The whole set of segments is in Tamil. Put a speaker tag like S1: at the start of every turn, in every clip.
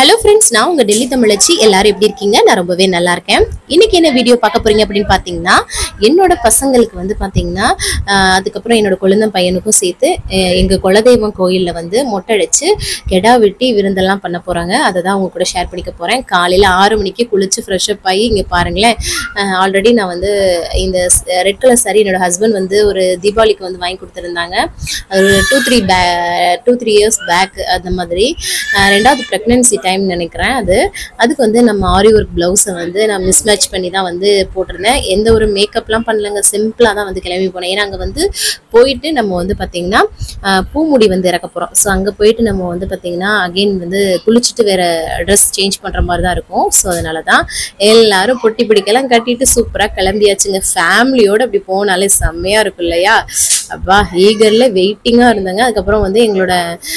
S1: ஹலோ ஃப்ரெண்ட்ஸ் நான் உங்க டெல்லி தமிழச்சி எல்லாரும் எப்படி இருக்கீங்க நான் ரொம்பவே நல்லா இருக்கேன் இன்னைக்கு என்ன வீடியோ பார்க்க போறீங்க அப்படின்னு பார்த்தீங்கன்னா என்னோட பசங்களுக்கு வந்து பார்த்தீங்கன்னா ஆஹ், அதுக்கப்புறம் என்னோட குழந்தை பையனுக்கும் சேர்த்து அஹ், எங்க குலதெய்வம் கோயில்ல வந்து மொட்டை அடிச்சு கெடா வெட்டி விருந்தெல்லாம் பண்ண போறாங்க அதை தான் உங்க கூட ஷேர் பண்ணிக்க போறேன் காலையில ஆறு மணிக்கு குளிச்சு ஃப்ரெஷ் அப் ஆகி இங்க பாருங்களேன் ஆல்ரெடி நான் வந்து இந்த ரெட் கலர் saree என்னோட ஹஸ்பண்ட் வந்து ஒரு தீபாவளிக்கு வந்து வாங்கி கொடுத்துருந்தாங்க ஒரு டூ த்ரீ பே டூ த்ரீ இயர்ஸ் பேக் அந்த மாதிரி அஹ் ரெண்டாவது ப்ரெக்னென்சி டைம் நினைக்கிறேன் அது அதுக்கு வந்து நம்ம ஆரி ஒர்க் ப்ளவுஸை வந்து நான் மிஸ்மேட்ச் பண்ணி தான் வந்து போட்டிருந்தேன் எந்த ஒரு மேக்கப்லாம் பண்ணலங்க சிம்பிளாக தான் வந்து கிளம்பி போனேன் ஏன்னா அங்கே வந்து போயிட்டு நம்ம வந்து பார்த்திங்கன்னா அஹ் பூமுடி வந்து இறக்க போகிறோம் ஸோ அங்கே போயிட்டு நம்ம வந்து பார்த்திங்கன்னா அகெயின் வந்து குளிச்சுட்டு வேற ட்ரெஸ் சேஞ்ச் பண்ணுற மாதிரி தான் இருக்கும் ஸோ அதனால தான் எல்லாரும் பொட்டி பிடிக்கெல்லாம் கட்டிட்டு சூப்பராக கிளம்பியாச்சுங்க ஃபேமிலியோட அப்படி போனாலே செம்மையாக இருக்கும் இல்லையா அப்பா ஈகரில் வெயிட்டிங்காக இருந்தாங்க அதுக்கப்புறம் வந்து எங்களோட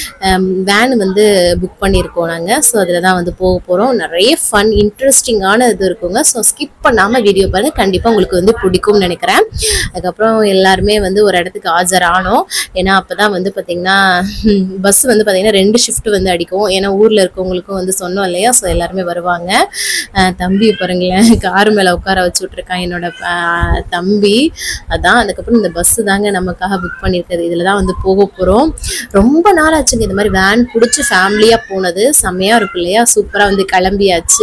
S1: வேன் வந்து புக் பண்ணியிருக்கோம் நாங்கள் ஸோ அதில் தான் வந்து போக போகிறோம் நிறைய ஃபன் இன்ட்ரெஸ்டிங்கான இது இருக்குங்க ஸோ ஸ்கிப் பண்ணாமல் வீடியோ பாருங்க கண்டிப்பாக உங்களுக்கு வந்து பிடிக்கும்னு நினைக்கிறேன் அதுக்கப்புறம் எல்லாருமே வந்து ஒரு இடத்துக்கு ஆஜர் ஆனோம் ஏன்னா அப்போ தான் வந்து பார்த்திங்கன்னா பஸ் வந்து பார்த்திங்கன்னா ரெண்டு ஷிஃப்ட் வந்து அடிக்கும் ஏன்னா ஊரில் இருக்கவங்களுக்கும் வந்து சொன்னோம் இல்லையா ஸோ எல்லாருமே வருவாங்க அஹ் தம்பி பாருங்களேன் கார் மேலே உட்கார வச்சு விட்ருக்கான் என்னோட அஹ், தம்பி அதான் அதுக்கப்புறம் இந்த பஸ்ஸு தாங்க நமக்காக புக் பண்ணியிருக்கிறது இதில் தான் வந்து போக போகிறோம் ரொம்ப நாள் ஆச்சுங்க இந்த மாதிரி வேன் பிடிச்சி ஃபேமிலியாக போனது செம்மையாக இருக்கும் இல்லையா சூப்பராக வந்து கிளம்பியாச்சு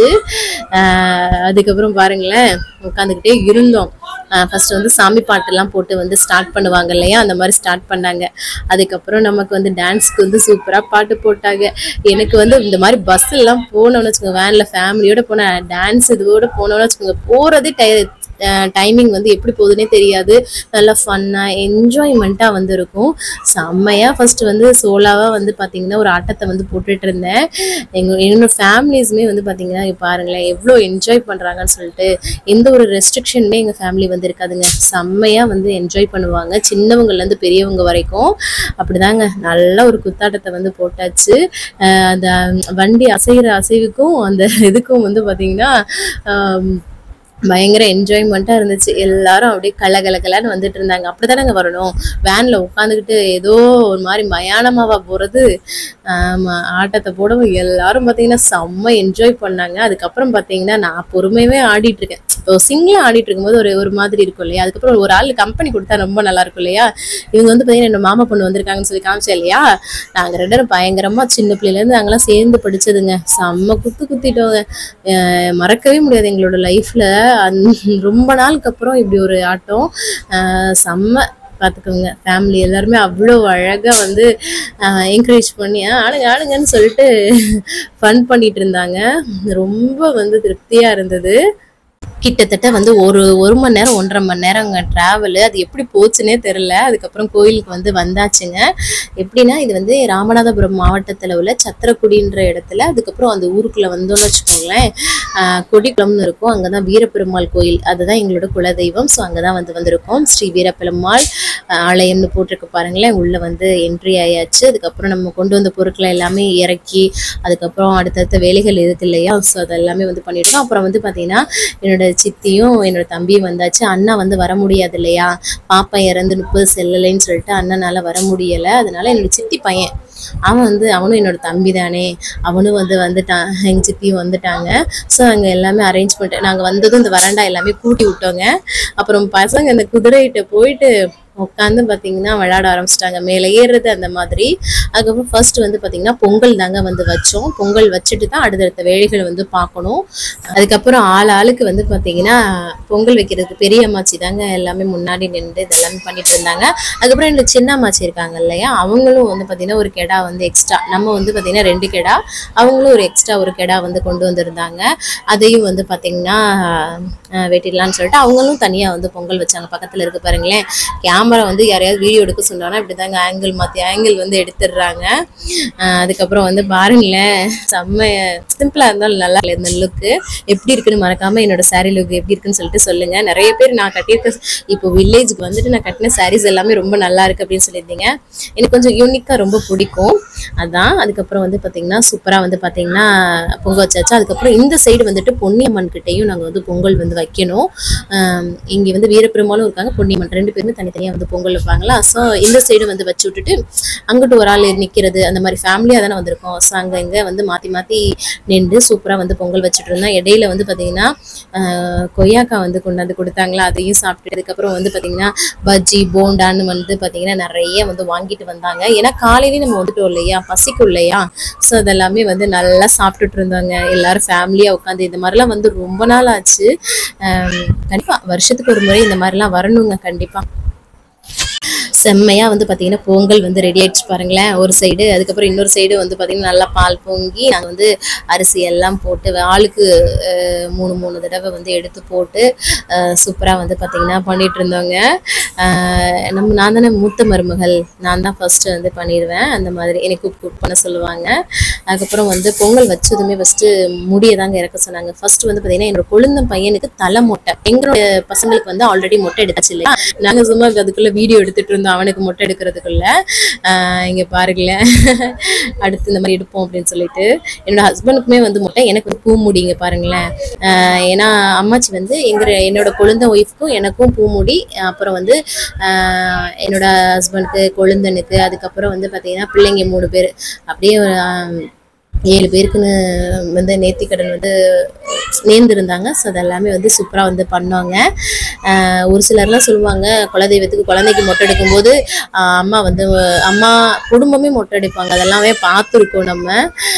S1: அஹ், அதுக்கப்புறம் பாருங்களேன் உட்காந்துக்கிட்டே இருந்தோம் ஃபர்ஸ்ட் வந்து சாமி பாட்டெல்லாம் போட்டு வந்து ஸ்டார்ட் பண்ணுவாங்க இல்லையா அந்த மாதிரி ஸ்டார்ட் பண்ணாங்க அதுக்கப்புறம் நமக்கு வந்து டான்ஸ்க்கு வந்து சூப்பராக பாட்டு போட்டாங்க எனக்கு வந்து இந்த மாதிரி பஸ் எல்லாம் போனோம்னு வச்சுக்கோங்க வேன்ல ஃபேமிலியோட போன டான்ஸ் இதோட போனோம்னு வச்சுக்கோங்க போறதே டை டைமிங் வந்து எப்படி போகுதுன்னே தெரியாது நல்லா ஃபன்னாக என்ஜாய்மெண்ட்டாக வந்து இருக்கும் செம்மையாக ஃபர்ஸ்ட் வந்து சோலாவாக வந்து பார்த்தீங்கன்னா ஒரு ஆட்டத்தை வந்து போட்டுட்டு இருந்தேன் எங்கள் என்னோட ஃபேமிலிஸுமே வந்து பார்த்தீங்கன்னா இங்க பாருங்களேன் எவ்வளோ என்ஜாய் பண்ணுறாங்கன்னு சொல்லிட்டு எந்த ஒரு ரெஸ்ட்ரிக்ஷனுமே எங்கள் ஃபேமிலி வந்து இருக்காதுங்க செம்மையாக வந்து என்ஜாய் பண்ணுவாங்க சின்னவங்கலேருந்து பெரியவங்க வரைக்கும் அப்படிதாங்க நல்ல ஒரு குத்தாட்டத்தை வந்து போட்டாச்சு அஹ் அந்த வண்டி அசைகிற அசைவுக்கும் அந்த இதுக்கும் வந்து பார்த்தீங்கன்னா ஆம், பயங்கர என்ஜாய்மெண்ட்டாக இருந்துச்சு எல்லாரும் அப்படியே கல கல கலன்னு வந்துட்டு இருந்தாங்க அப்படிதானங்க வரணும் வேனில் உட்காந்துக்கிட்டு ஏதோ ஒரு மாதிரி மயானமாவா போகிறது ஆமாம் ஆட்டத்தை போடவும் எல்லாரும் பார்த்தீங்கன்னா செம்ம என்ஜாய் பண்ணாங்க அதுக்கப்புறம் பார்த்தீங்கன்னா நான் பொறுமையாகவே ஆடிட்டு இருக்கேன் இப்போ சிங்கிளாக ஆடிட்டு இருக்கும்போது ஒரு ஒரு மாதிரி இருக்கும் இல்லையா அதுக்கப்புறம் ஒரு ஆள் கம்பெனி கொடுத்தா ரொம்ப நல்லா இருக்கும் இல்லையா இவங்க வந்து பார்த்தீங்கன்னா என்னோட மாமா பொண்ணு வந்திருக்காங்கன்னு சொல்லி காமிச்சேன் இல்லையா நாங்கள் ரெண்டு பேரும் பயங்கரமாக சின்ன பிள்ளையிலேருந்து நாங்களாம் சேர்ந்து படிச்சதுங்க செம்ம குத்து குத்திட்டோங்க அஹ் மறக்கவே முடியாது எங்களோட லைஃப்பில் ரொம்ப நாளுக்கு அப்புறம் இப்படி ஒரு ஆட்டம் அஹ் செம்ம பார்த்துக்கோங்க ஃபேமிலி எல்லாருமே அவ்வளோ அழகாக வந்து என்கரேஜ் பண்ணி "ஆ, ஆடுங்க ஆடுங்கன்னு சொல்லிட்டு ஃபன் பண்ணிட்டு இருந்தாங்க ரொம்ப வந்து திருப்தியாக இருந்தது கிட்டத்தட்ட வந்து ஒரு ஒரு மணி நேரம் ஒன்றரை மணி நேரம் அங்கே ட்ராவலு அது எப்படி போச்சுன்னே தெரில அதுக்கப்புறம் கோயிலுக்கு வந்து வந்தாச்சுங்க எப்படின்னா இது வந்து ராமநாதபுரம் மாவட்டத்தில் உள்ள சத்திரக்குடின்ற இடத்துல அதுக்கப்புறம் அந்த ஊருக்குள்ளே வந்தோம்னு வச்சுக்கோங்களேன் ஆஹ் கொடிக்குளம்னு இருக்கும் அங்கே தான் வீரப்பெருமாள் கோயில் அதுதான் எங்களோட குலதெய்வம் ஸோ அங்கே தான் வந்து வந்திருக்கோம் ஸ்ரீ வீரப்பெருமாள் ஆஹ் ஆலயம்னு போட்டிருக்கு பாருங்களேன் உள்ளே வந்து என்ட்ரி ஆயாச்சு அதுக்கப்புறம் நம்ம கொண்டு வந்த பொருட்களை எல்லாமே இறக்கி அதுக்கப்புறம் அடுத்தடுத்த வேலைகள் இருக்கு இல்லையா ஸோ அதெல்லாமே வந்து பண்ணிட்டோம் அப்புறம் வந்து பார்த்தீங்கன்னா என்னோட சித்தியும் என்னோட தம்பியும் வந்தாச்சு அண்ணா வந்து வர முடியாது இல்லையா பாப்பா இறந்து முப்பது செல்லலைன்னு சொல்லிட்டு அண்ணனால வர முடியலை அதனால என்னோட சித்தி பையன் அவன் வந்து அவனும் என்னோட தம்பி தானே அவனும் வந்து வந்துட்டான் எங்கள் சித்தியும் வந்துட்டாங்க ஸோ அங்கே எல்லாமே அரேஞ்ச் பண்ணிட்டு நாங்கள் வந்ததும் இந்த வராண்டா எல்லாமே கூட்டி விட்டோங்க அப்புறம் பசங்க இந்த குதிரைகிட்ட போயிட்டு உட்காந்து பார்த்தீங்கன்னா விளையாட ஆரம்பிச்சிட்டாங்க மேலே ஏறுறது அந்த மாதிரி அதுக்கப்புறம் ஃபர்ஸ்ட் வந்து பார்த்தீங்கன்னா பொங்கல் தாங்க வந்து வச்சோம் பொங்கல் வச்சுட்டு தான் அடுத்தடுத்த வேலைகள் வந்து பார்க்கணும் அதுக்கப்புறம் ஆள் ஆளுக்கு வந்து பார்த்தீங்கன்னா பொங்கல் வைக்கிறதுக்கு பெரிய அம்மாச்சி தாங்க எல்லாமே முன்னாடி நின்று இதெல்லாமே பண்ணிட்டு இருந்தாங்க அதுக்கப்புறம் என்னோட சின்ன அம்மாச்சி இருக்காங்க இல்லையா அவங்களும் வந்து பார்த்தீங்கன்னா ஒரு கெடா வந்து எக்ஸ்ட்ரா நம்ம வந்து பார்த்தீங்கன்னா ரெண்டு கெடா அவங்களும் ஒரு எக்ஸ்ட்ரா ஒரு கெடா வந்து கொண்டு வந்திருந்தாங்க அதையும் வந்து பார்த்தீங்கன்னா அஹ், வெட்டிடலாம்னு சொல்லிட்டு அவங்களும் தனியாக வந்து பொங்கல் வச்சாங்க பக்கத்தில் இருக்கு பாருங்களேன் கேமரா வந்து யாரையாவது வீடியோ எடுக்க சொன்னாங்கன்னா இப்படி தாங்க ஆங்கிள் மாற்றி ஆங்கிள் வந்து எடுத்துடுறாங்க அஹ், அதுக்கப்புறம் வந்து பாருங்களேன் செம்ம சிம்பிளாக இருந்தாலும் நல்லா இல்லை இந்த லுக்கு எப்படி இருக்குன்னு மறக்காம என்னோட saree லுக் எப்படி இருக்குன்னு சொல்லிட்டு சொல்லுங்க நிறைய பேர் நான் கட்டியிருக்க இப்போ வில்லேஜுக்கு வந்துட்டு நான் கட்டின sarees எல்லாமே ரொம்ப நல்லா இருக்கு அப்படின்னு சொல்லியிருந்தீங்க எனக்கு கொஞ்சம் யூனிக்காக ரொம்ப பிடிக்கும் அதான் அதுக்கப்புறம் வந்து பார்த்தீங்கன்னா சூப்பராக வந்து பார்த்தீங்கன்னா பொங்கல் வச்சாச்சு அதுக்கப்புறம் இந்த சைடு வந்துட்டு பொன்னியம்மன் கிட்டேயும் நாங்கள் வந்து பொங்கல் வந்து வைக்கணும் ஆம், இங்கே வந்து வீரப்பெருமாளும் இருக்காங்க பொன்னியம்மன் ரெண்டு பேருமே தனித்தனியாக வந்து பொங்கல் வைப்பாங்களா ஸோ இந்த சைடு வந்து வச்சு விட்டுட்டு அங்கிட்டு ஒரு ஆள் நிற்கிறது அந்த மாதிரி ஃபேமிலியாக தானே வந்திருக்கோம் ஸோ அங்கே இங்கே வந்து மாற்றி மாற்றி நின்று சூப்பராக வந்து பொங்கல் வச்சுட்டு இருந்தோம் இடையில வந்து பார்த்தீங்கன்னா ஆஹ், கொய்யாக்காய் வந்து கொண்டாந்து கொடுத்தாங்களா அதையும் சாப்பிட்டு அதுக்கப்புறம் வந்து பார்த்தீங்கன்னா பஜ்ஜி போண்டான்னு வந்து பார்த்தீங்கன்னா நிறைய வந்து வாங்கிட்டு வந்தாங்க ஏன்னா காலையிலேயே நம்ம வந்துட்டோம் இல்லையா பசிக்கும் இல்லையா ஸோ அதெல்லாமே வந்து நல்லா சாப்பிட்டுட்டு இருந்தாங்க எல்லாரும் ஃபேமிலியாக உட்காந்து இந்த மாதிரிலாம் வந்து ரொம்ப நாள் ஆச்சு கண்டிப்பாக வருஷத்துக்கு ஒரு முறை இந்த மாதிரிலாம் வரணுங்க கண்டிப்பாக செம்மையாக வந்து பார்த்தீங்கன்னா பொங்கல் வந்து ரெடி ஆயிடுச்சு பாருங்களேன் ஒரு சைடு அதுக்கப்புறம் இன்னொரு சைடு வந்து பார்த்தீங்கன்னா நல்லா பால் பொங்கி நாங்கள் வந்து அரிசி எல்லாம் போட்டு ஆளுக்கு அஹ், மூணு மூணு தடவை வந்து எடுத்து போட்டு சூப்பராக வந்து பார்த்தீங்கன்னா பண்ணிட்டு இருந்தோங்க அஹ், நம்ம நான் தானே மூத்த மருமகள் நான் தான் ஃபர்ஸ்ட் வந்து பண்ணிடுவேன் அந்த மாதிரி எனக்கு குக் குக் பண்ண சொல்லுவாங்க அதுக்கப்புறம் வந்து பொங்கல் வச்சதுமே ஃபர்ஸ்ட் முடியை தாங்க இறக்க சொன்னாங்க ஃபர்ஸ்ட் வந்து பார்த்தீங்கன்னா என்னோட கொழுந்தன் பையனுக்கு தலை மொட்டை எங்களோட பசங்களுக்கு வந்து ஆல்ரெடி மொட்டை எடுத்தாச்சு இல்லையா நாங்க சும்மா அதுக்குள்ள வீடியோ எடுத்துட்டு இருந்தோம் அவனுக்கு மொட்டை எடுக்கிறதுக்குள்ள ஆஹ் இங்க பாருங்களேன் அடுத்து இந்த மாதிரி எடுப்போம் அப்படின்னு சொல்லிட்டு என்னோட ஹஸ்பண்டுக்குமே வந்து மொட்டை எனக்கு வந்து பூ முடிங்க பாருங்களேன் ஆஹ் ஏன்னா அம்மாச்சி வந்து எங்க என்னோட கொழுந்த ஒய்ஃப்க்கும் எனக்கும் பூ முடி அப்புறம் வந்து ஆஹ் என்னோட ஹஸ்பண்டுக்கு கொழுந்தனுக்கு அதுக்கப்புறம் வந்து பார்த்தீங்கன்னா பிள்ளைங்க மூணு பேர் அப்படியே ஆஹ் ஏழு பேருக்குன்னு வந்து நேர்த்திக்கடன் வந்து நேர்ந்திருந்தாங்க ஸோ அதெல்லாமே வந்து சூப்பராக வந்து பண்ணாங்க ஆஹ் ஒரு சிலர்லாம் சொல்லுவாங்க குலதெய்வத்துக்கு குழந்தைக்கு மொட்டை எடுக்கும்போது ஆஹ் அம்மா வந்து அம்மா குடும்பமே மொட்டை அடிப்பாங்க அதெல்லாமே பார்த்துருக்கோம் நம்ம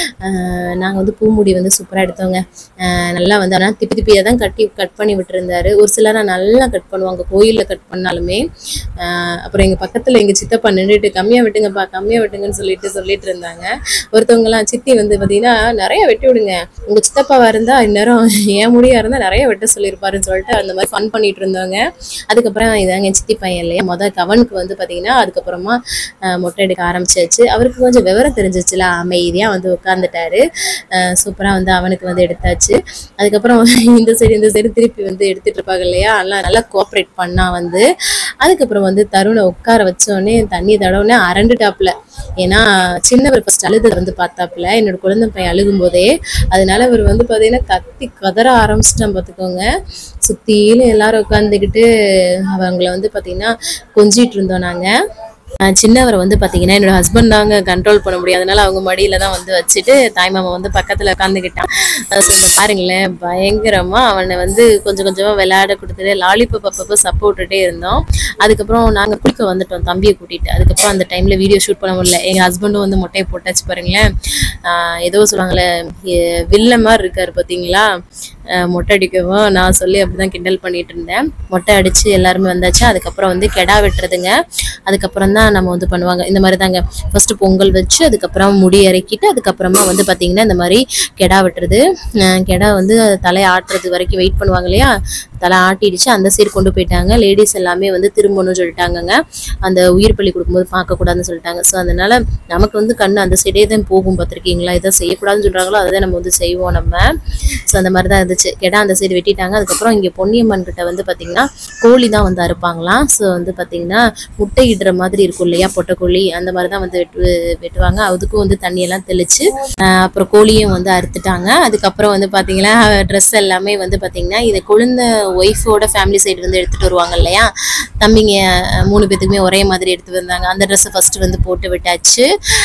S1: நாங்கள் வந்து பூமுடி வந்து சூப்பராக எடுத்தோங்க ஆஹ் நல்லா வந்து ஆனால் திப்பி திப்பியாக தான் கட்டி கட் பண்ணி விட்டுருந்தாரு ஒரு சிலர் நல்லா கட் பண்ணுவாங்க கோயிலில் கட் பண்ணாலுமே ஆஹ் அப்புறம் எங்கள் பக்கத்தில் எங்கள் சித்தப்பா நின்றுட்டு கம்மியாக வெட்டுங்கப்பா கம்மியாக வெட்டுங்கன்னு சொல்லிட்டு சொல்லிட்டு இருந்தாங்க ஒருத்தவங்கலாம் சித்தி வந்து பார்த்தீங்கன்னா நிறைய வெட்டி விடுங்க உங்கள் சித்தப்பாவா இருந்தால் இந்நேரம் ஏன் முடியா இருந்தால் நிறைய வெட்ட சொல்லியிருப்பாருன்னு சொல்லிட்டு அந்த மாதிரி ஃபன் பண்ணிட்டு இருந்தாங்க அதுக்கப்புறம் இதாங்க என் சித்தி பையன் இல்லையா மொதல் கவனுக்கு வந்து பார்த்தீங்கன்னா அதுக்கப்புறமா ஆஹ் மொட்டை எடுக்க ஆரம்பிச்சாச்சு அவருக்கு கொஞ்சம் விவரம் தெரிஞ்சிச்சுல அமைதியாக வந்து உட்காந்துட்டாரு சூப்பராக வந்து அவனுக்கு வந்து எடுத்தாச்சு அதுக்கப்புறம் இந்த சைடு இந்த சைடு திருப்பி வந்து எடுத்துட்டு இருப்பாங்க இல்லையா எல்லாம் நல்லா கோஆப்ரேட் பண்ணா வந்து அதுக்கப்புறம் வந்து தருணை உட்கார வச்சோடனே தண்ணி தடவுனே அரண்டுட்டாப்புல ஏன்னா சின்னவர் ஃபர்ஸ்ட் அழுது வந்து பார்த்தாப்புல என்னோட குழந்தை பையன் அழுகும் போதே அதனால அவர் வந்து பார்த்தீங்கன்னா கத்தி கதற ஆரம்பிச்சிட்டான் பார்த்துக்கோங்க சுத்தியிலும் எல்லாரும் உட்காந்துக்கிட்டு அவங்கள வந்து பார்த்தீங்கன்னா கொஞ்சிட்டு இருந்தோம் நாங்கள் ஆஹ் சின்னவரை வந்து பார்த்தீங்கன்னா என்னோட ஹஸ்பண்ட் தாங்க கண்ட்ரோல் பண்ண முடியாது அதனால அவங்க மடியில தான் வந்து வச்சுட்டு தாய்மாமா வந்து பக்கத்தில் உட்காந்துக்கிட்டான் ஸோ இந்த பாருங்களேன் பயங்கரமா அவனை வந்து கொஞ்சம் கொஞ்சமா விளையாட கொடுத்துட்டு லாலிபப் அப்பப்போ சப்ப விட்டுட்டே இருந்தோம் அதுக்கப்புறம் நாங்கள் குளிக்க வந்துட்டோம் தம்பியை கூட்டிட்டு அதுக்கப்புறம் அந்த டைம்ல வீடியோ ஷூட் பண்ண முடியல எங்க ஹஸ்பண்டும் வந்து மொட்டையை போட்டாச்சு பாருங்களேன் ஆஹ் ஏதோ சொல்லுவாங்களே எ- வில்ல மாதிரி இருக்காரு பார்த்தீங்களா ஆஹ் மொட்டை அடிக்கவும் நான் சொல்லி அப்படிதான் கிண்டல் பண்ணிட்டு இருந்தேன் மொட்டை அடிச்சு எல்லாருமே வந்தாச்சு அதுக்கப்புறம் வந்து கெடா வெட்டுறதுங்க அதுக்கப்புறம் தான் நம்ம வந்து பண்ணுவாங்க இந்த மாதிரி தாங்க ஃபர்ஸ்ட் பொங்கல் வச்சு அதுக்கப்புறம் முடி இறக்கிட்டு அதுக்கப்புறமா வந்து பார்த்தீங்கன்னா இந்த மாதிரி கெடா வெட்டுறது அஹ் கெடா வந்து தலை ஆட்டுறது வரைக்கும் வெயிட் பண்ணுவாங்க இல்லையா தலை ஆட்டிடுச்சு அந்த சைடு கொண்டு போயிட்டாங்க லேடிஸ் எல்லாமே வந்து திரும்பணும்னு சொல்லிட்டாங்கங்க அந்த உயிர் பலி கொடுக்கும்போது பார்க்கக்கூடாதுன்னு சொல்லிட்டாங்க ஸோ அதனால நமக்கு வந்து கண்ணு அந்த சைடே தான் போகும் பார்த்துருக்கீங்களா இதை செய்யக்கூடாதுன்னு சொல்கிறாங்களோ அதை தான் நம்ம வந்து செய்வோம் நம்ம ஸோ அந்த மாதிரி தான் இருந்துச்சு கெடா அந்த சைடு வெட்டிட்டாங்க அதுக்கப்புறம் இங்கே பொன்னியம்மன் கிட்ட வந்து பார்த்தீங்கன்னா கோழி தான் வந்து அறுப்பாங்களாம் ஸோ வந்து பார்த்தீங்கன்னா முட்டை இடுற மாதிரி இருக்கும் இல்லையா பொட்டைக்கோழி அந்த மாதிரி தான் வந்து வெட்டு வெட்டுவாங்க அதுக்கும் வந்து தண்ணியெல்லாம் தெளிச்சு ஆஹ் அப்புறம் கோழியும் வந்து அறுத்துட்டாங்க அதுக்கப்புறம் வந்து பார்த்தீங்கன்னா ட்ரெஸ் எல்லாமே வந்து பார்த்தீங்கன்னா இது குழந்த ஒய்ஃபோட ஃபேமிலி சைடு வந்து எடுத்துகிட்டு வருவாங்க இல்லையா தம்பிங்க அஹ், மூணு பேத்துக்குமே ஒரே மாதிரி எடுத்து வந்தாங்க அந்த ட்ரெஸ்ஸை ஃபஸ்ட்டு வந்து போட்டு விட்டாச்சு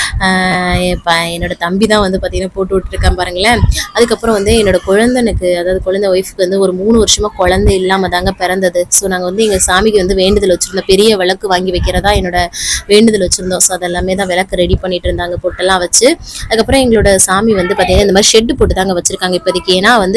S1: ஆஹ் இப்ப என்னோட தம்பி தான் வந்து பார்த்தீங்கன்னா போட்டு விட்டுருக்கான் பாருங்களேன் அதுக்கப்புறம் வந்து என்னோட குழந்தனுக்கு அதாவது குழந்தை ஒய்ஃப்க்கு வந்து ஒரு மூணு வருஷமா குழந்தை இல்லாம தாங்க பிறந்தது ஸோ நாங்கள் வந்து எங்கள் சாமிக்கு வந்து வேண்டுதல் வச்சிருந்தோம் பெரிய விளக்கு வாங்கி வைக்கிறதா என்னோட வேண்டுதல் வச்சிருந்தோம் ஸோ அதெல்லாமே தான் விளக்கு ரெடி பண்ணிட்டு இருந்தாங்க பொட்டெல்லாம் வச்சு அதுக்கப்புறம் எங்களோட சாமி வந்து பார்த்தீங்கன்னா இந்த மாதிரி ஷெட்டு போட்டு தாங்க வச்சிருக்காங்க இப்போதைக்கு ஏன்னா வந்து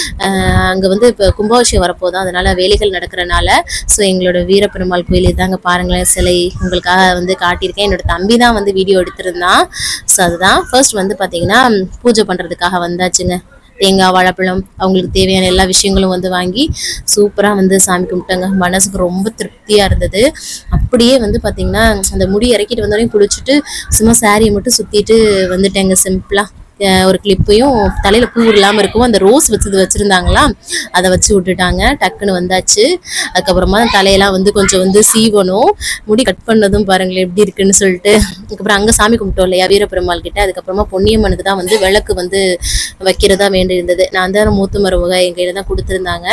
S1: ஆஹ் அங்க வந்து இப்போ கும்பாபிஷேகம் வரப்போதான் அதனால வேலைகள் நடக்கிறனால ஸோ எங்களோட வீரப்பெருமாள் கோயில் இதாங்க பாருங்களேன் சிலை உங்களுக்காக வந்து காட்டியிருக்கேன் என்னோட தம்பி தான் வந்து வீடியோ எடுத்திருந்தான் ஸோ அதுதான் ஃபர்ஸ்ட் வந்து பார்த்தீங்கன்னா பூஜை பண்ணுறதுக்காக வந்தாச்சுங்க தேங்காய் வாழைப்பழம் அவங்களுக்கு தேவையான எல்லா விஷயங்களும் வந்து வாங்கி சூப்பராக வந்து சாமி கும்பிட்டாங்க மனசுக்கு ரொம்ப திருப்தியாக இருந்தது அப்படியே வந்து பார்த்தீங்கன்னா அந்த முடி இறக்கிட்டு வந்தோடனே குளிச்சுட்டு சும்மா சாரியை மட்டும் சுற்றிட்டு வந்துட்டேங்க சிம்பிளாக அஹ் ஒரு கிளிப்பையும் தலையில பூ இல்லாம இருக்கும் அந்த ரோஸ் வச்சது வச்சிருந்தாங்களா அதை வச்சு விட்டுட்டாங்க டக்குன்னு வந்தாச்சு அதுக்கப்புறமா தலையெல்லாம் வந்து கொஞ்சம் வந்து சீவணும் முடி கட் பண்ணதும் பாருங்களேன் எப்படி இருக்குன்னு சொல்லிட்டு அதுக்கப்புறம் அங்க சாமி கும்பிட்டோம் இல்லையா வீரபெருமாள் கிட்ட அதுக்கப்புறமா பொன்னியம்மனுக்கு தான் வந்து விளக்கு வந்து வைக்கிறதா வேண்டி இருந்தது நான் தான் மூத்த மருமக என் கையில தான் கொடுத்துருந்தாங்க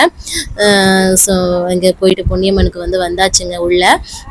S1: ஸோ இங்கே போயிட்டு பொன்னியம்மனுக்கு வந்து வந்தாச்சுங்க உள்ள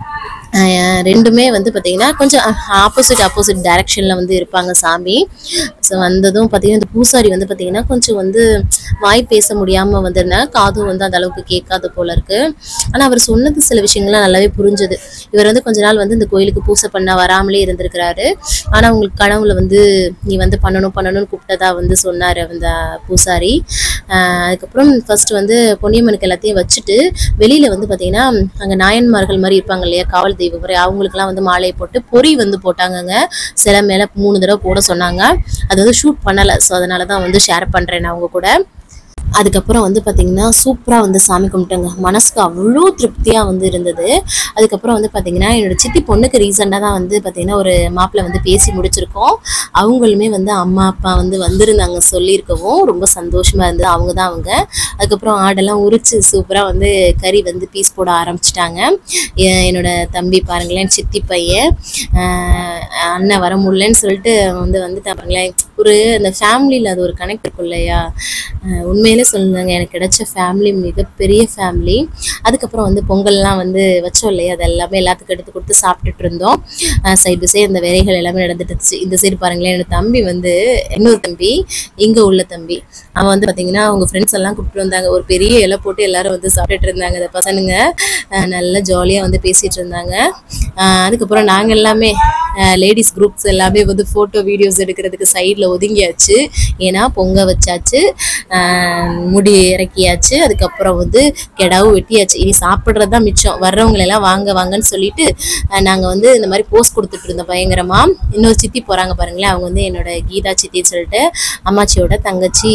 S1: அஹ் ரெண்டுமே வந்து பார்த்தீங்கன்னா கொஞ்சம் ஆப்போசிட் ஆப்போசிட் டைரக்ஷனில் வந்து இருப்பாங்க சாமி ஸோ வந்ததும் பார்த்தீங்கன்னா இந்த பூசாரி வந்து பார்த்தீங்கன்னா கொஞ்சம் வந்து வாய் பேச முடியாமல் வந்திருந்தாங்க காதும் வந்து அந்த அளவுக்கு கேட்காத போல இருக்கு ஆனால் அவர் சொன்னது சில விஷயங்கள்லாம் நல்லாவே புரிஞ்சுது இவர் வந்து கொஞ்ச நாள் வந்து இந்த கோயிலுக்கு பூசை பண்ண வராமலே இருந்திருக்கிறாரு ஆனால் உங்களுக்கு கனவுல வந்து நீ வந்து பண்ணணும் பண்ணணும்னு கூப்பிட்டதா வந்து சொன்னார் அந்த பூசாரி ஆஹ் அதுக்கப்புறம் ஃபர்ஸ்ட் வந்து பொன்னியம்மனுக்கு எல்லாத்தையும் வச்சுட்டு வெளியில வந்து பார்த்தீங்கன்னா அங்கே நாயன்மார்கள் மாதிரி இருப்பாங்க இல்லையா காவல் தெய்வம் மாதிரி அவங்களுக்குலாம் வந்து மாலையை போட்டு பொறி வந்து போட்டாங்கங்க சில மேலே மூணு தடவை போட சொன்னாங்க அது வந்து ஷூட் பண்ணலை ஸோ அதனால தான் வந்து ஷேர் பண்ணுறேன் நான் அவங்க கூட அதுக்கப்புறம் வந்து பார்த்தீங்கன்னா சூப்பராக வந்து சாமி கும்பிட்டேங்க மனசுக்கு அவ்வளோ திருப்தியாக வந்து இருந்தது அதுக்கப்புறம் வந்து பார்த்தீங்கன்னா என்னோட சித்தி பொண்ணுக்கு ரீசெண்டாக தான் வந்து பார்த்தீங்கன்னா ஒரு மாப்பிள்ளை வந்து பேசி முடிச்சிருக்கோம் அவங்களுமே வந்து அம்மா அப்பா வந்து வந்திருந்தாங்க சொல்லியிருக்கவும் ரொம்ப சந்தோஷமா இருந்தது அவங்க தான் அவங்க அதுக்கப்புறம் ஆடெல்லாம் உரிச்சு சூப்பராக வந்து கறி வந்து பீஸ் போட ஆரம்பிச்சிட்டாங்க என்னோட தம்பி பாருங்களேன் சித்தி பையன் ஆஹ் அண்ணன் வர முடியலன்னு சொல்லிட்டு வந்து வந்துட்டான் பாருங்களேன் ஒரு அந்த ஃபேமிலியில் அது ஒரு கனெக்ட் இருக்கும் இல்லையா ஆஹ் உண்மையிலே சொல்லுங்க எனக்கு கிடைச்ச ஃபேமிலி மிகப்பெரிய ஃபேமிலி அதுக்கப்புறம் வந்து பொங்கல்லாம் வந்து வச்சோம் இல்லையா அது எல்லாமே எல்லாத்துக்கும் எடுத்து கொடுத்து சாப்பிட்டுட்டு இருந்தோம் சைடு பை சைடு அந்த வேலைகள் எல்லாமே நடந்துட்டு இருந்துச்சு இந்த சைடு பாருங்களேன் என்னோட தம்பி வந்து இன்னொரு தம்பி இங்கே உள்ள தம்பி அவன் வந்து பார்த்தீங்கன்னா அவங்க ஃப்ரெண்ட்ஸ் எல்லாம் கூப்பிட்டு வந்தாங்க ஒரு பெரிய இலை போட்டு எல்லாரும் வந்து சாப்பிட்டுட்டு இருந்தாங்க அந்த பசனுங்க ஆஹ் நல்லா ஜாலியாக வந்து பேசிட்டு இருந்தாங்க ஆஹ் அதுக்கப்புறம் நாங்கள் எல்லாமே லேடிஸ் குரூப்ஸ் எல்லாமே வந்து ஃபோட்டோ வீடியோஸ் எடுக்கிறதுக்கு சைடில் ஒதுங்கியாச்சு ஏன்னா பொங்க வச்சாச்சு ஆஹ் முடி இறக்கியாச்சு அதுக்கப்புறம் வந்து கெடாவும் வெட்டியாச்சு இனி சாப்பிட்றது தான் மிச்சம் வர்றவங்க எல்லாம் வாங்க வாங்கன்னு சொல்லிட்டு நாங்கள் வந்து இந்த மாதிரி போஸ்ட் கொடுத்துட்டு இருந்தோம் பயங்கரமா இன்னொரு சித்தி போகிறாங்க பாருங்களேன் அவங்க வந்து என்னோட கீதா சித்தின்னு சொல்லிட்டு அம்மாச்சியோட தங்கச்சி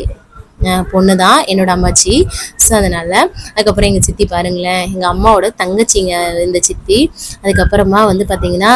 S1: பொண்ணு தான் என்னோட அம்மாச்சி ஸோ அதனால அதுக்கப்புறம் எங்கள் சித்தி பாருங்களேன் எங்கள் அம்மாவோட தங்கச்சிங்க இந்த சித்தி அதுக்கப்புறமா வந்து பார்த்தீங்கன்னா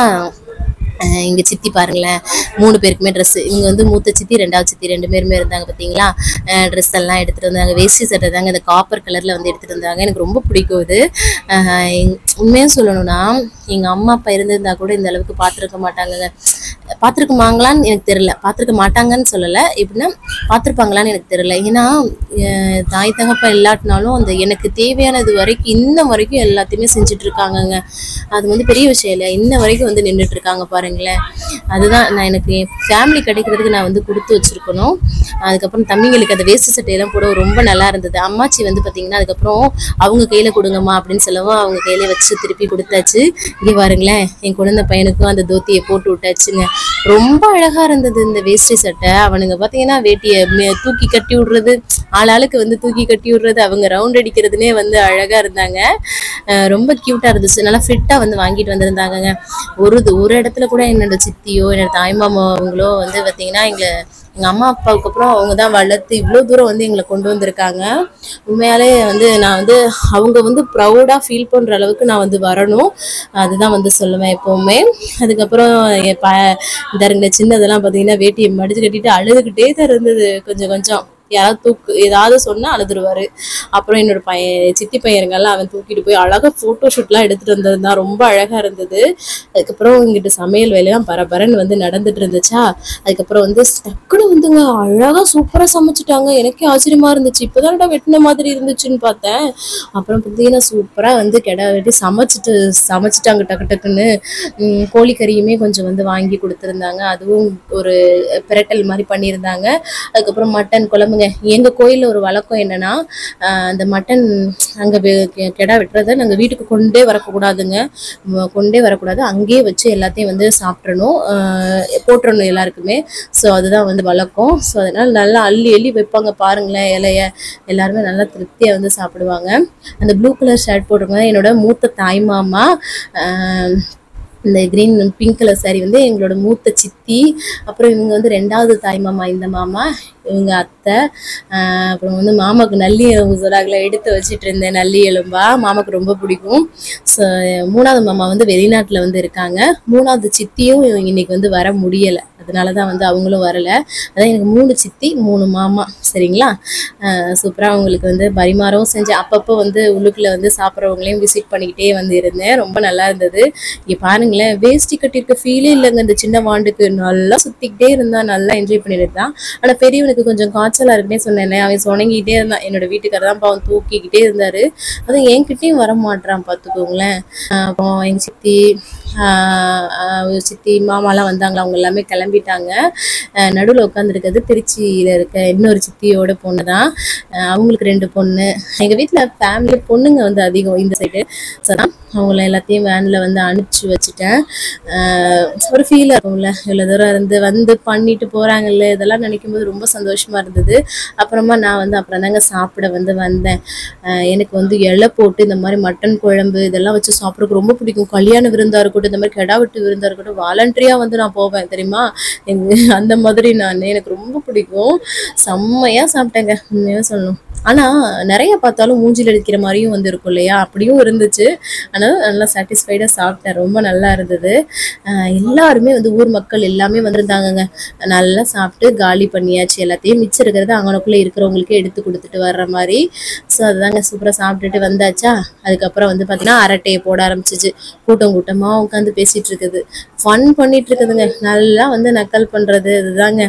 S1: அஹ் எங்க சித்தி பாருங்களேன் மூணு பேருக்குமே ட்ரெஸ் இங்க வந்து மூத்த சித்தி ரெண்டாவது சித்தி ரெண்டு பேருமே இருந்தாங்க பாத்தீங்களா ட்ரெஸ் எல்லாம் எடுத்துட்டு வந்தாங்க வேஷ்டி சட்டை தாங்க இந்த காப்பர் கலர்ல வந்து எடுத்துட்டு வந்தாங்க எனக்கு ரொம்ப பிடிக்கும் இது அஹ் எங்- உண்மையா சொல்லணும்னா எங்க அம்மா அப்பா இருந்திருந்தா கூட இந்த அளவுக்கு பார்த்துருக்க மாட்டாங்கங்க பார்த்துருக்குமாங்களான்னு எனக்கு தெரியல பார்த்துருக்க மாட்டாங்கன்னு சொல்லலை எப்படின்னா பார்த்துருப்பாங்களான்னு எனக்கு தெரியல ஏன்னா அஹ் தாய் தகப்பா இல்லாட்டினாலும் அந்த எனக்கு தேவையானது வரைக்கும் இன்ன வரைக்கும் எல்லாத்தையுமே செஞ்சுட்டு இருக்காங்கங்க அது வந்து பெரிய விஷயம் இல்லையா இன்ன வரைக்கும் வந்து நின்றுட்டு இருக்காங்க பாருங்களேன் அதுதான் நான் எனக்கு என் ஃபேமிலி கிடைக்கிறதுக்கு நான் வந்து கொடுத்து வச்சிருக்கணும் அதுக்கப்புறம் தம்பிங்களுக்கு அந்த வேஸ்ட் சட்டையெல்லாம் போட ரொம்ப நல்லா இருந்தது அம்மாச்சி வந்து பார்த்தீங்கன்னா அதுக்கப்புறம் அவங்க கையில கொடுங்கம்மா அப்படின்னு சொல்லவும் அவங்க கையில வச்சு திருப்பி கொடுத்தாச்சு இங்கே பாருங்களேன் என் குழந்தை பையனுக்கும் அந்த தோத்தியை போட்டு விட்டாச்சுங்க ரொம்ப அழகா இருந்தது இந்த வேஷ்டி சட்டை அவனுங்க பார்த்தீங்கன்னா வேட்டியை மே- தூக்கி கட்டி விடுறது ஆளாளுக்கு வந்து தூக்கி கட்டி விடுறது அவங்க ரவுண்ட் அடிக்கிறதுனே வந்து அழகா இருந்தாங்க அஹ் ரொம்ப கியூட்டா இருந்துச்சு நல்லா ஃபிட்டா வந்து வாங்கிட்டு வந்திருந்தாங்கங்க ஒரு இது- ஒரு இடத்துல கூட என்னோட சித்தியோ என்னோட தாய்மாமா அவங்களோ வந்து பார்த்தீங்கன்னா எங்களை எங்க அம்மா அப்பாவுக்கு அப்புறம் அவங்க தான் வளர்த்து இவ்வளோ தூரம் வந்து எங்களை கொண்டு வந்திருக்காங்க உண்மையாலே வந்து நான் வந்து அவங்க வந்து ப்ரௌடாக ஃபீல் பண்ணுற அளவுக்கு நான் வந்து வரணும் அதுதான் வந்து சொல்லுவேன் எப்போவுமே அதுக்கப்புறம் என் ப இந்த இருங்க சின்னதெல்லாம் பார்த்தீங்கன்னா வேட்டியை மடிச்சு கட்டிட்டு அழுதுகிட்டே தான் இருந்தது கொஞ்சம் கொஞ்சம் யாராவது தூக்கு ஏதாவது சொன்னா அழுதுருவாரு அப்புறம் என்னோட பையன் சித்தி பையனுங்கெல்லாம் அவன் தூக்கிட்டு போய் அழகா ஃபோட்டோ ஷூட்லாம் எடுத்துட்டு வந்திருந்தான் ரொம்ப அழகா இருந்தது அதுக்கப்புறம் இங்கிட்டு சமையல் வேலையெல்லாம் பரபரன்னு வந்து நடந்துட்டு இருந்துச்சா அதுக்கப்புறம் வந்து டக்குனு வந்துங்க அழகா சூப்பரா சமைச்சிட்டாங்க எனக்கே ஆச்சரியமா இருந்துச்சு இப்போதான்டா வெட்டின மாதிரி இருந்துச்சுன்னு பார்த்தேன் அப்புறம் பார்த்தீங்கன்னா சூப்பரா வந்து கெடா வெட்டி சமைச்சிட்டு சமைச்சிட்டாங்க டக்கு டக்குன்னு உம், கோழிக்கறியுமே கொஞ்சம் வந்து வாங்கி கொடுத்துருந்தாங்க அதுவும் ஒரு பிரட்டல் மாதிரி பண்ணியிருந்தாங்க அதுக்கப்புறம் மட்டன் குழம்புங்க எங்க கோயில்ல ஒரு வழக்கம் என்னன்னா ஆஹ் அந்த மட்டன் அங்க வெ- கெ- கெடா வெட்டுறத நாங்க வீட்டுக்கு கொண்டே வரக்கூடாதுங்க ம- கொண்டே வரக்கூடாது அங்கேயே வச்சு எல்லாத்தையும் வந்து சாப்பிட்றணும் போட்டுறணும் எல்லாருக்குமே ஸோ அதுதான் வந்து வழக்கம் ஸோ அதனால நல்லா அள்ளி அள்ளி வைப்பாங்க பாருங்களேன் இலைய எல்லாருமே நல்லா திருப்தியாக வந்து சாப்பிடுவாங்க அந்த ப்ளூ கலர் ஷர்ட் போட்டிருக்கோங்க என்னோட மூத்த தாய் மாமா ஆஹ் இந்த கிரீன் பிங்க் கலர் saree வந்து எங்களோட மூத்த சித்தி சித்தி அப்புறம் இவங்க வந்து ரெண்டாவது தாய் மாமா இந்த மாமா இவங்க அத்தை ஆஹ் அப்புறம் வந்து மாமாவுக்கு நல்லி எலும்பு சொல்றாங்களே எடுத்து வச்சிட்டு இருந்தேன் நல்லி எலும்பா மாமாவுக்கு ரொம்ப பிடிக்கும் ஸோ மூணாவது மாமா வந்து வெளிநாட்டில் வந்து இருக்காங்க மூணாவது சித்தியும் இன்னைக்கு வந்து வர முடியலை அதனால தான் வந்து அவங்களும் வரல அதான் எனக்கு மூணு சித்தி மூணு மாமா சரிங்களா சூப்பராக அவங்களுக்கு வந்து பரிமாறவும் செஞ்சேன் அப்பப்போ வந்து உள்ளுக்குள்ளே வந்து சாப்பிட்றவங்களையும் விசிட் பண்ணிக்கிட்டே வந்து இருந்தேன் ரொம்ப நல்லா இருந்தது இங்கே பாருங்களேன் வேஷ்டி கட்டியிருக்க ஃபீலே இல்லைங்க இந்த சின்ன வாண்டுக்கு நல்லா சுற்றிக்கிட்டே இருந்தான் நல்லா என்ஜாய் பண்ணிட்டு இருந்தான் ஆனால் பெரியவனுக்கு கொஞ்சம் காய்ச்சலாக இருக்குன்னே சொன்னேன் அவன் சொணங்கிட்டே இருந்தான் என்னோட வீட்டுக்காரர் தான் பாவம் தூக்கிக்கிட்டே இருந்தாரு அதுவும் என்கிட்டயும் வர மாட்றான் பார்த்துக்கோங்களேன் ஆஹ் அப்போ எங்கள் சித்தி ஆஹ் ஆஹ் சித்தி மாமாலாம் வந்தாங்களா அவங்க எல்லாமே கிளம்பிட்டாங்க நடுவில் உட்காந்துருக்கிறது திருச்சியில் இருக்க இன்னொரு சித்தியோட பொண்ணு தான் ஆஹ் அவங்களுக்கு ரெண்டு பொண்ணு எங்கள் வீட்டில் ஃபேமிலி பொண்ணுங்க வந்து அதிகம் இந்த சைடு ஸோ தான் அவங்கள எல்லாத்தையும் வேனில் வந்து அனுப்பிச்சி வச்சுட்டேன் ஆஹ் ஒரு ஃபீல் இருக்கும்ல இவ்வளோ தூரம் இருந்து வந்து பண்ணிட்டு போகிறாங்கல்ல இதெல்லாம் நினைக்கும் போது ரொம்ப சந்தோஷமா இருந்தது அப்புறமா நான் வந்து அப்புறம் தாங்க சாப்பிட வந்து வந்தேன் ஆஹ் எனக்கு வந்து இலை போட்டு இந்த மாதிரி மட்டன் குழம்பு இதெல்லாம் வச்சு சாப்பிட்றதுக்கு ரொம்ப பிடிக்கும் கல்யாண விருந்தா இருக்கட்டும் இந்த மாதிரி கெடா வெட்டு விருந்தா இருக்கட்டும் வாலண்டரியா வந்து நான் போவேன் தெரியுமா எங்க அந்த மாதிரி நான் எனக்கு ரொம்ப பிடிக்கும் செம்மையா சாப்பிட்டேங்க உண்மையாக சொல்லணும் ஆனா நிறைய பார்த்தாலும் மூஞ்சில அடிக்கிற மாதிரியும் வந்து இருக்கும் இல்லையா அப்படியும் இருந்துச்சு ஆனால் நல்லா சாட்டிஸ்ஃபைடாக சாப்பிட்டேன் ரொம்ப நல்லா இருந்தது ஆஹ் எல்லாருமே வந்து ஊர் மக்கள் எல்லாமே வந்திருந்தாங்கங்க நல்லா சாப்பிட்டு காலி பண்ணியாச்சு எல்லாத்தையும் மிச்சம் இருக்கிறத அங்கனக்குள்ளே இருக்கிறவங்களுக்கே எடுத்து கொடுத்துட்டு வர்ற மாதிரி ஸோ அதுதாங்க சூப்பராக சாப்பிட்டுட்டு வந்தாச்சா அதுக்கப்புறம் வந்து பார்த்தீங்கன்னா அரட்டையை போட ஆரம்பிச்சிச்சு கூட்டம் கூட்டமாக உட்காந்து பேசிட்டு இருக்குது ஃபன் பண்ணிட்டு இருக்குதுங்க நல்லா வந்து நக்கல் பண்ணுறது இதுதாங்க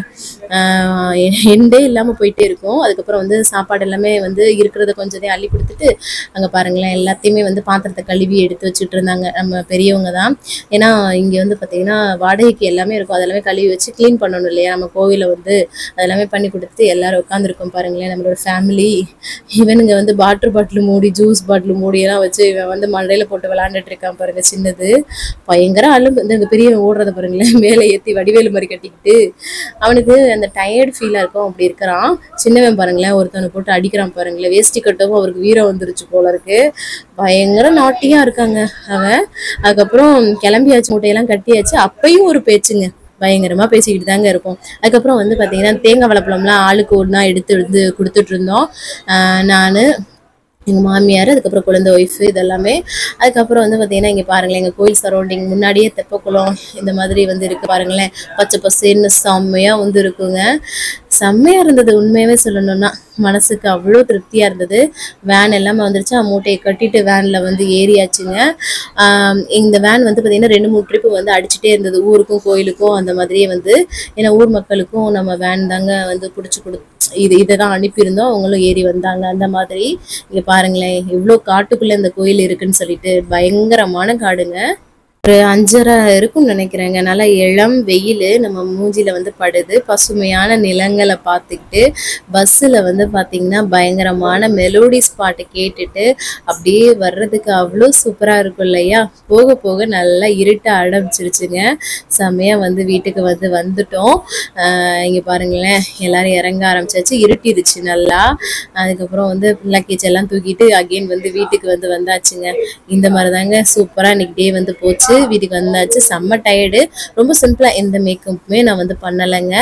S1: எண்டே இல்லாமல் போயிட்டே இருக்கும் அதுக்கப்புறம் வந்து சாப்பாடு எல்லாமே வந்து இருக்கிறத கொஞ்சதே அள்ளி கொடுத்துட்டு அங்கே பாருங்களேன் எல்லாத்தையுமே வந்து பாத்திரத்தை கழுவி எடுத்து வச்சுட்டு இருந்தாங்க நம்ம பெரியவங்க தான் ஏன்னா இங்கே வந்து பார்த்தீங்கன்னா வாடகைக்கு எல்லாமே இருக்கும் அதெல்லாமே கழுவி வச்சு க்ளீன் பண்ணணும் இல்லையா நம்ம கோவிலை வந்து அதெல்லாமே பண்ணி கொடுத்து எல்லாரும் உட்காந்துருக்கோம் பாருங்களேன் நம்மளோட ஃபேமிலி இவனுங்க வந்து வாட்டர் பாட்டில் மூடி ஜூஸ் பாட்டில் மூடி எல்லாம் வச்சு இவன் வந்து மண்டையில் போட்டு விளாண்டுட்டு இருக்கான் பாருங்க சின்னது பயங்கர அலும்பு இந்த இந்த பெரியவன் ஓடுறத பாருங்களேன் மேலே ஏற்றி வடிவேலு மாதிரி கட்டிக்கிட்டு அவனுக்கு அந்த டயர்டு ஃபீலாக இருக்கும் அப்படி இருக்கிறான் சின்னவன் பாருங்களேன் ஒருத்தவனை போட்டு அடிக்கிறான் பாருங்களேன் வேஷ்டி கட்டவும் அவருக்கு வீரம் வந்துருச்சு போல இருக்கு பயங்கர நாட்டியா இருக்காங்க அவன் அதுக்கப்புறம் கிளம்பியாச்சு மூட்டையெல்லாம் கட்டியாச்சு அப்பயும் ஒரு பேச்சுங்க பயங்கரமா பேசிக்கிட்டு தாங்க இருக்கும் அதுக்கப்புறம் வந்து பாத்தீங்கன்னா தேங்காய் வாழைப்பழம்லாம் ஆளுக்கு ஒன்றா எடுத்து எடுத்து கொடுத்துட்டு இருந்தோம் நான் எங்கள் மாமியார் அதுக்கப்புறம் குழந்தை ஒய்ஃபு இதெல்லாமே அதுக்கப்புறம் வந்து பார்த்தீங்கன்னா இங்கே பாருங்களேன் எங்கள் கோயில் சரௌண்டிங் முன்னாடியே தெப்பக்குளம் இந்த மாதிரி வந்து இருக்குது பாருங்களேன் பச்சை பசேன்னு செம்மையாக வந்து இருக்குங்க செம்மையாக இருந்தது உண்மையாகவே சொல்லணும்னா மனசுக்கு அவ்வளோ திருப்தியாக இருந்தது வேன் எல்லாமே வந்துருச்சு மூட்டையை கட்டிட்டு வேனில் வந்து ஏறியாச்சுங்க ஆம், இந்த வேன் வந்து பார்த்திங்கன்னா ரெண்டு மூணு ட்ரிப்பு வந்து அடிச்சுட்டே இருந்தது ஊருக்கும் கோயிலுக்கும் அந்த மாதிரியே வந்து ஏன்னா ஊர் மக்களுக்கும் நம்ம வேன் தாங்க வந்து பிடிச்சி கொடு இது இதை தான் அனுப்பியிருந்தோம் அவங்களும் ஏறி வந்தாங்க அந்த மாதிரி இங்கே பாருங்களேன் இவ்வளோ காட்டுக்குள்ளே இந்த கோயில் இருக்குன்னு சொல்லிட்டு பயங்கரமான காடுங்க ஒரு அஞ்சரை இருக்கும்னு நினைக்கிறேங்க நல்லா இளம் வெயில் நம்ம மூஞ்சில வந்து படுது பசுமையான நிலங்களை பார்த்துக்கிட்டு பஸ்ஸில் வந்து பார்த்தீங்கன்னா பயங்கரமான மெலோடி ஸ்பாட்டை கேட்டுட்டு அப்படியே வர்றதுக்கு அவ்வளோ சூப்பராக இருக்கும் இல்லையா போக போக நல்லா இருட்ட ஆரம்பிச்சிருச்சுங்க செம்மையாக வந்து வீட்டுக்கு வந்து வந்துட்டோம் இங்கே பாருங்களேன் எல்லாரும் இறங்க ஆரம்பிச்சாச்சு இருட்டிருச்சு நல்லா அதுக்கப்புறம் வந்து லக்கேஜ் எல்லாம் தூக்கிட்டு அகைன் வந்து வீட்டுக்கு வந்து வந்தாச்சுங்க இந்த மாதிரி தாங்க சூப்பராக இன்னைக்கு டே வந்து போச்சு வீட்டுக்கு வந்தாச்சு செம்ம டயர்டு ரொம்ப சிம்பிளாக எந்த மேக்கப்புமே நான் வந்து பண்ணலைங்க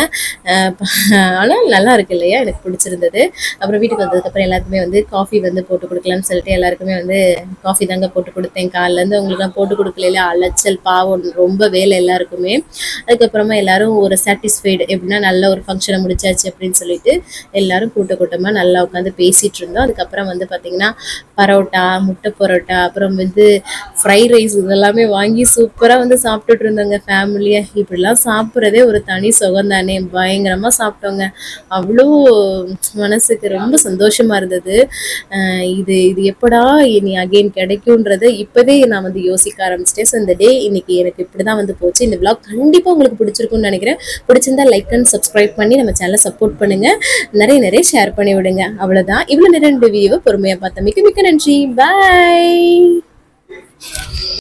S1: ஆனால் நல்லா இருக்கு இல்லையா எனக்கு பிடிச்சிருந்தது அப்புறம் வீட்டுக்கு வந்ததுக்கப்புறம் எல்லாத்துக்குமே வந்து காஃபி வந்து போட்டு கொடுக்கலாம்னு சொல்லிட்டு எல்லாருக்குமே வந்து காஃபி தாங்க போட்டு கொடுத்தேன் காலிலேருந்து உங்களுக்குலாம் போட்டு கொடுக்கல அலைச்சல் பாவம் ரொம்ப வேலை எல்லாருக்குமே அதுக்கப்புறமா எல்லாரும் ஒரு சாட்டிஸ்ஃபைடு எப்படின்னா நல்ல ஒரு ஃபங்க்ஷனை முடிச்சாச்சு அப்படின்னு சொல்லிட்டு எல்லாரும் கூட்ட கூட்டமாக நல்லா உட்காந்து பேசிட்டு இருந்தோம் அதுக்கப்புறம் வந்து பார்த்தீங்கன்னா பரோட்டா முட்டை பரோட்டா அப்புறம் வந்து ஃப்ரைட் ரைஸ் இதெல்லாமே வாங்கி சூப்பராக வந்து சாப்பிட்டுட்டு இருந்தோங்க ஃபேமிலியாக இப்படிலாம் சாப்பிட்றதே ஒரு தனி சுகம் தானே பயங்கரமாக சாப்பிட்டோங்க அவ்வளோ மனசுக்கு ரொம்ப சந்தோஷமா இருந்தது அஹ் இது இது எப்படா இனி அகைன் கிடைக்கும்ன்றதை இப்போவே நான் வந்து யோசிக்க ஆரம்பிச்சிட்டேன் ஸோ இந்த டே இன்னைக்கு எனக்கு இப்படி தான் வந்து போச்சு இந்த vlog கண்டிப்பாக உங்களுக்கு பிடிச்சிருக்கும்னு நினைக்கிறேன் பிடிச்சிருந்தா லைக் அண்ட் சப்ஸ்கிரைப் பண்ணி நம்ம சேனலை சப்போர்ட் பண்ணுங்க நிறைய நிறைய ஷேர் பண்ணி விடுங்க அவ்வளவுதான் இவ்வளவு நேரம் இந்த வீடியோவை பொறுமையா பார்த்த மிக்க மிக்க நன்றி பாய்